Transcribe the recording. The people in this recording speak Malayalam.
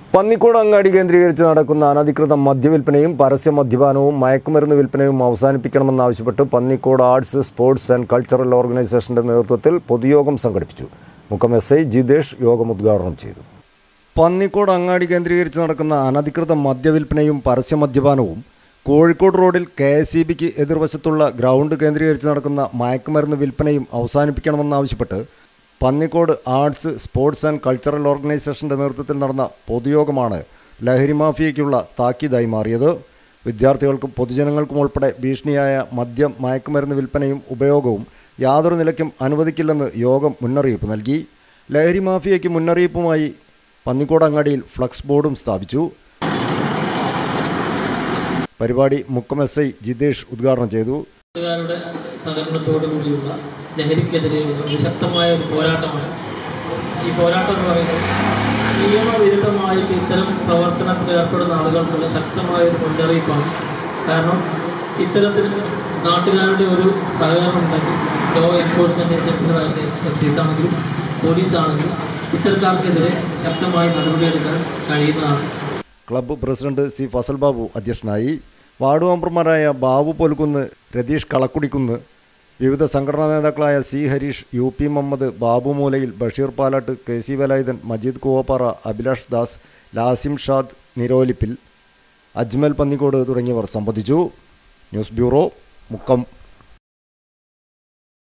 പന്നിക്കോട് അങ്ങാടി കേന്ദ്രീകരിച്ച് നടക്കുന്ന അനധികൃത മദ്യവിൽപ്പനയും പരസ്യ മദ്യപാനവും മയക്കുമരുന്ന് വിൽപ്പനയും അവസാനിപ്പിക്കണമെന്നാവശ്യപ്പെട്ട് Pannikode arts sports and cultural ഓർഗനൈസേഷന്റെ നേതൃത്വത്തിൽ പൊതുയോഗം സംഘടിപ്പിച്ചു മുഖം എസ് ഐ ജിതേഷ് യോഗം ഉദ്ഘാടനം ചെയ്തു പന്നിക്കോട് അങ്ങാടി കേന്ദ്രീകരിച്ച് നടക്കുന്ന അനധികൃത മദ്യവിൽപ്പനയും പരസ്യ മദ്യപാനവും കോഴിക്കോട് റോഡിൽ കെ എസ് ഇ ബിക്ക് എതിർവശത്തുള്ള ഗ്രൗണ്ട് കേന്ദ്രീകരിച്ച് നടക്കുന്ന മയക്കുമരുന്ന് വിൽപ്പനയും അവസാനിപ്പിക്കണമെന്നാവശ്യപ്പെട്ട് Pannikode arts sports and cultural ഓർഗനൈസേഷന്റെ നേതൃത്വത്തിൽ നടന്ന പൊതുയോഗമാണ് ലഹരി മാഫിയയ്ക്കുള്ള താക്കീതായി മാറിയത് വിദ്യാർത്ഥികൾക്കും പൊതുജനങ്ങൾക്കും ഉൾപ്പെടെ ഭീഷണിയായ മദ്യം മയക്കുമരുന്ന് വിൽപ്പനയും ഉപയോഗവും യാതൊരു നിലയ്ക്കും അനുവദിക്കില്ലെന്ന് യോഗം മുന്നറിയിപ്പ് നൽകി ലഹരി മാഫിയയ്ക്ക് മുന്നറിയിപ്പുമായി പന്നിക്കോട് അങ്ങാടിയിൽ ഫ്ലക്സ് ബോർഡും സ്ഥാപിച്ചു പരിപാടി മുക്കം എസ് ഐ ജിതേഷ് ഉദ്ഘാടനം ചെയ്തു നാട്ടുകാരുടെ സഹകരണത്തോടു കൂടിയുള്ള ലഹരിക്കെതിരെയുള്ള ഒരു ശക്തമായ ഒരു പോരാട്ടമാണ് ഈ പോരാട്ടം എന്ന് പറയുന്നത് നിയമവിരുദ്ധമായിട്ട് ഇത്തരം പ്രവർത്തനത്തിൽ ഏർപ്പെടുന്ന ആളുകൾക്കുള്ള ശക്തമായ ഒരു മുന്നറിയിപ്പാണ് കാരണം ഇത്തരത്തിൽ നാട്ടുകാരുടെ ഒരു സഹകരണം ഉണ്ടെങ്കിൽ ലോ എൻഫോഴ്സ്മെൻറ്റ് ഏജൻസികളായിട്ട് എക്സൈസ് ആണെങ്കിലും പോലീസ് ആണെങ്കിലും ഇത്തരക്കാർക്കെതിരെ ശക്തമായി നടപടിയെടുക്കാൻ കഴിയുന്നതാണ് club president C Fazal Babu അധ്യക്ഷനായി വാർഡ് മെമ്പർമാരായ ബാബു പൊൽക്കുന്ന് രതീഷ് കളക്കുടിക്കുന്ന് വിവിധ സംഘടനാ നേതാക്കളായ C Harish U P Muhammad Babu Moolayil Basheer Palatt K C Velayudhan Majeed Koovappara Abhilash Das Lasim Shad Nirolippil Ajmal Pannikode തുടങ്ങിയവർ സംബന്ധിച്ചു ന്യൂസ് ബ്യൂറോ മുക്കം